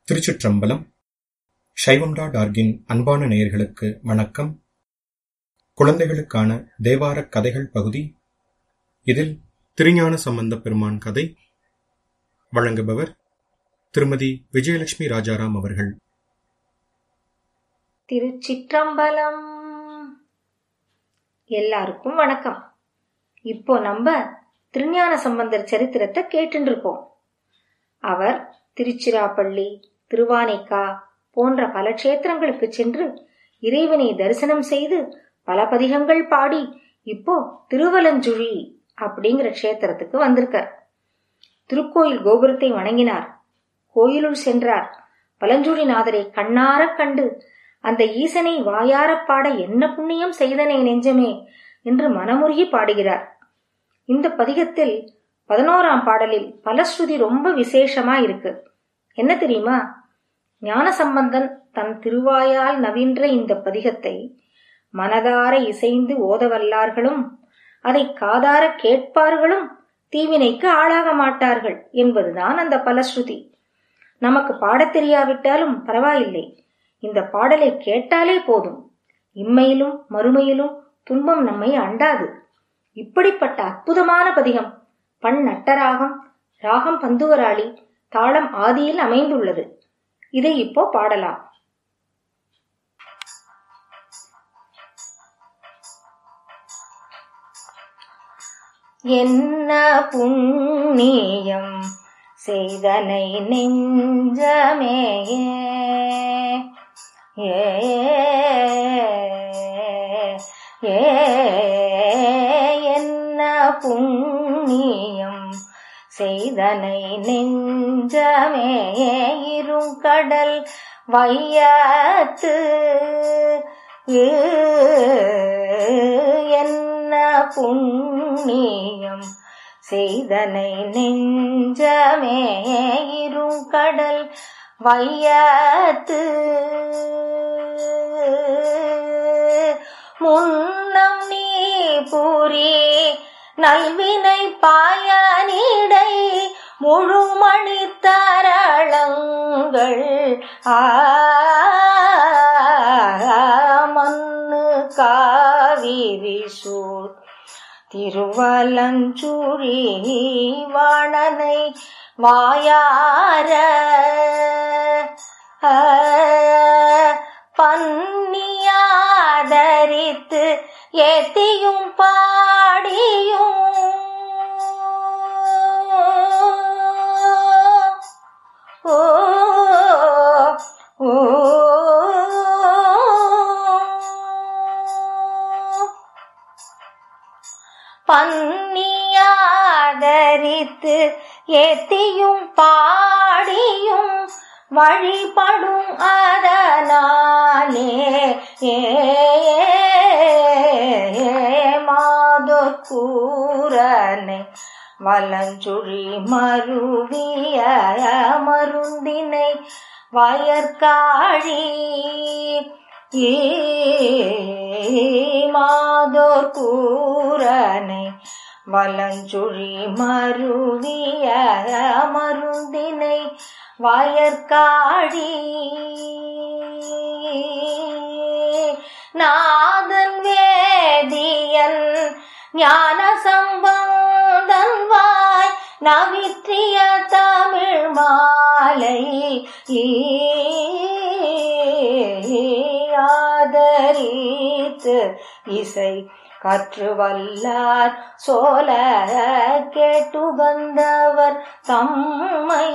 திருச்சிற்றம்பலம் சைவம்டா டார்கின் அன்பான நேயர்களுக்கு வணக்கம் குழந்தைகளுக்கான தேவாரக் கதைகள் பகுதி இதில் திருஞான சம்பந்த பெருமான் கதை வழங்குபவர் திருமதி விஜயலட்சுமி ராஜாராம் அவர்கள் திருச்சிற்றம்பலம் எல்லாருக்கும் வணக்கம் இப்போ நம்ம திருஞான சம்பந்தர் சரித்திரத்தை கேட்டுட்டு இருக்கோம் அவர் திருச்சிராப்பள்ளி திருவானைக்கா போன்ற பல க்ஷேத்திரங்களுக்கு சென்று இறைவனை தரிசனம் செய்து பல பதிகங்கள் பாடி இப்போ திருவலஞ்சுழி அப்படிங்கிற க்ஷேத்திரத்துக்கு வந்திருக்கார் திருக்கோயில் கோபுரத்தை வணங்கினார் கோயிலுள் சென்றார் பலஞ்சுழிநாதரை கண்ணாரக் கண்டு அந்த ஈசனை வாயாரப் பாட என்ன புண்ணியம் செய்தனே நெஞ்சமே என்று மனமுருகி பாடுகிறார் இந்த பதிகத்தில் பதினோராம் பாடலில் பலஸ்ருதி ரொம்ப விசேஷமா இருக்கு என்ன தெரியுமா ஞானசம்பந்தன் தன் திருவாயால் நவின்ற இந்த பதிகத்தை மனதார இசைந்து ஓதவல்லார்களும் அதை காதார கேட்பார்களும் தீவினைக்கு ஆளாக மாட்டார்கள் என்பதுதான் அந்த பலஸ்ருதி நமக்கு பாடத் தெரியாவிட்டாலும் பரவாயில்லை இந்த பாடலை கேட்டாலே போதும் இம்மையிலும் மறுமையிலும் துன்பம் நம்மை அண்டாது இப்படிப்பட்ட அற்புதமான பதிகம் பண் நட்டராகம் ராகம் பந்துவராளி தாளம் ஆதியில் அமைந்துள்ளது இதை இப்போ பாடலாம் என்ன புண்ணியம் செய்தனை நெஞ்சமே ஏ ஏ என்ன புண்ணியம் செய்தனை நெஞ்சமே இருங்கடல் வையத்து என்ன புண்ணியம் செய்தனை நெஞ்சமே இருங்கடல் வையத்து முன்னம் நீ பூரி நல்வினை பாயனிடை முழுமணி தரளங்கள் மண்ணு காவிரி சூழ் திருவலஞ்சுழி வாணனை வாயார பன்னியாதரித்து ஏத்தியும் பாடியும் ஓ ஓ பன்னியாதரித்து ஏத்தியும் பாடியும் வழிபடும் அதனாலே ஏ மாதோ கூரனை வலஞ்சுழி மருவிய மருந்தினை வயற்காழி மாதோர் கூரனை வலஞ்சுழி மருவிய மருந்தினை வயற்காழி நாதன் வேதியன் ஞான சம்பந்தன் வாய் நவிற்றிய தமிழ் மாலை ஆதரித்து இசை கற்று வல்லார் சோல கேட்டு வந்தவர் தம்மை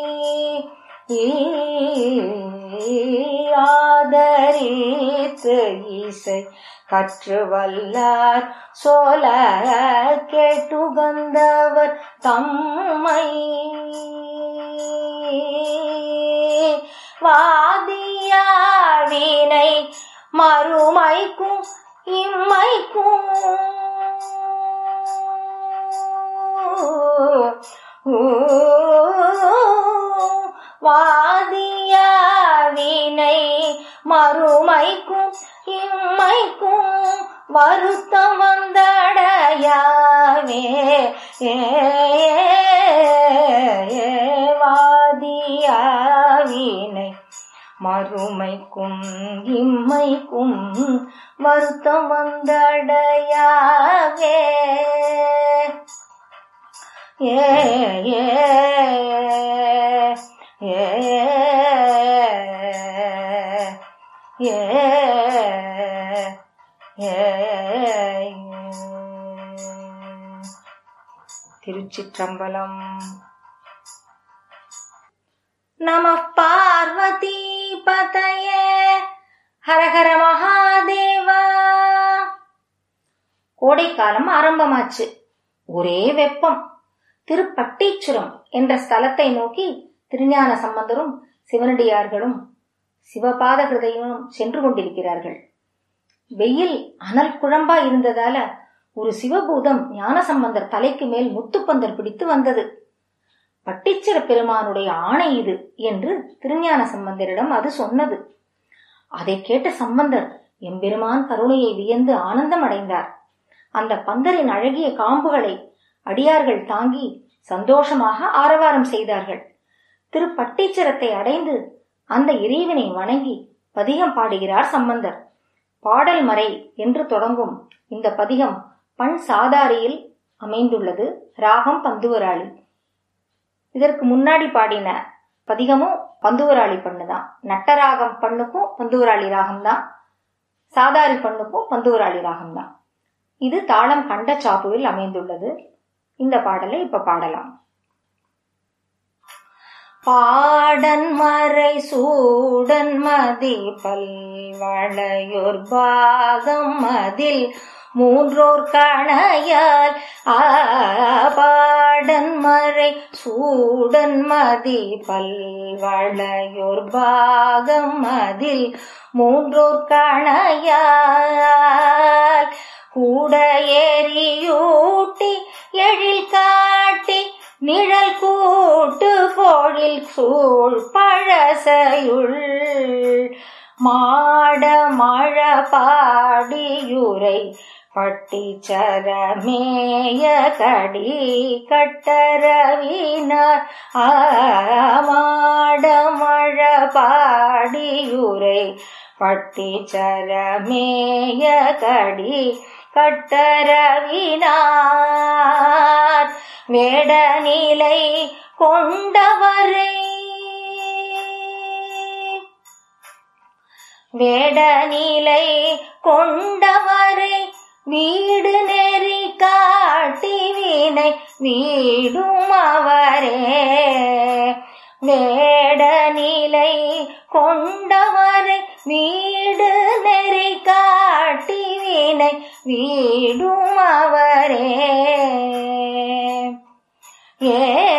ஆதரித்து இசை கற்று வல்லார் சோல கேட்டு வந்தவர் தம்மை வாதியாவினை மறுமைக்கும் இம்மைக்கும் வாதியாவினை மறுமைக்கும் இம்மைக்கும் வருத்தம் வந்தடையாவே ஏ வாதியா வீணை மறுமைக்கும் இம்மைக்கும் வருத்தம் வந்தடையாவே ஏ ஏ ஏ ஏ ஏ திருச்சிற்றம்பலம் நம பார்வதி பதயே ஹரஹர மகாதேவா கோடைக்காலம் ஆரம்பமாச்சு ஒரே வெப்பம் திருப்பட்டீச்சுரம் என்ற ஸ்தலத்தை நோக்கி திருஞான சம்பந்தரும் சிவனடியார்களும் சிவபாத ஹிருதயனும் சென்று கொண்டிருக்கிறார்கள் வெயில் அனல் குழம்பா இருந்ததால ஒரு சிவபூதம் ஞானசம்பந்தர் தலைக்கு மேல் முத்துப்பந்தர் பிடித்து வந்தது பட்டிச்சர பெருமானுடைய ஆணை இது என்று திருஞான சம்பந்தரிடம் அது சொன்னது அதை கேட்ட சம்பந்தர் எம்பெருமான் கருணையை வியந்து ஆனந்தம் அடைந்தார் அந்த பந்தரின் அழகிய காம்புகளை அடியார்கள் தாங்கி சந்தோஷமாக ஆரவாரம் செய்தார்கள் திருப்பட்டீச்சரத்தை அடைந்து அந்த இறைவனை வணங்கி பதிகம் பாடுகிறார் சம்பந்தர் பாடல் மறை என்று தொடங்கும் இந்த பதிகம் பண் சாதாரியில் அமைந்துள்ளது ராகம் பந்துவராளி இதற்கு முன்னாடி பாடின பதிகமும் பந்துவராளி பண்ணுதான் நட்டராகம் பண்ணுக்கும் பந்துவராளி ராகம்தான் சாதாரி பண்ணுக்கும் பந்துவராளி ராகம்தான் இது தாளம் கண்ட சாப்புவில் அமைந்துள்ளது இந்த பாடலை இப்ப பாடலாம் பாடன் மறை சூடன் மதி பல்வளையோர் பாகம் மதில் மூன்றோர் கணையால் பாடன் மறை சூடன் மதி பல்வளையோர் பாகம் மதில் மூன்றோர் கணையால் கூட எரியூட்டி எழில் காட்டி நிழல் கூட்டு பொழில் சூழ் பழசையுள் மாட மழ பாடியுரை பட்டி சரமேய கடி கட்டரவினார் ஆமாட மழ பாடியுரை பட்டி சரமேய கடி கட்டரவினார் வேட நிலை கொண்டவரை வேட நிலை கொண்டவரை வீடு நெறி காட்டி வினை வீடும் அவரே வேட நிலை கொண்டவரை வீடு நெறி காட்டி வினை வீடும் அவரே ஏ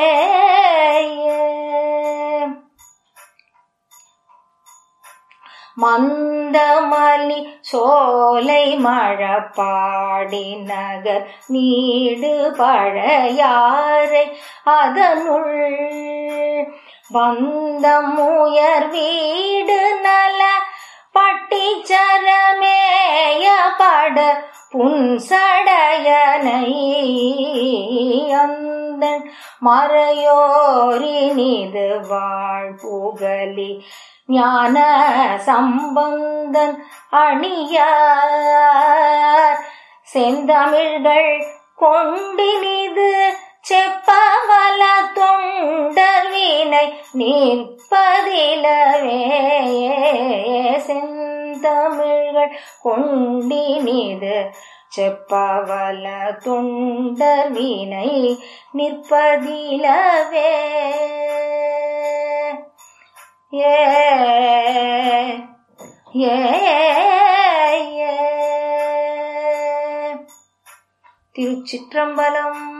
மந்தமலி சோலை மழப்பாடி நகர் நீடு பழையாரை அதனுள் வந்தம் உயர் வீடு நல பட்டிச்சரமேய பட புன்சடையனை அந்தன் மறையோரினிது வாழ் புகலி ஞான சம்பந்தன் அணியார் செந்தமிழ்கள் கொண்டினிது செப்பவல தொண்டர் வினை நிற்பதிலவே செந்தமிழ்கள் கொண்டினிது செப்பவல தொண்டர் வினை நிற்பதிலவே ஏ ஏ திருச்சிற்றம்பலம்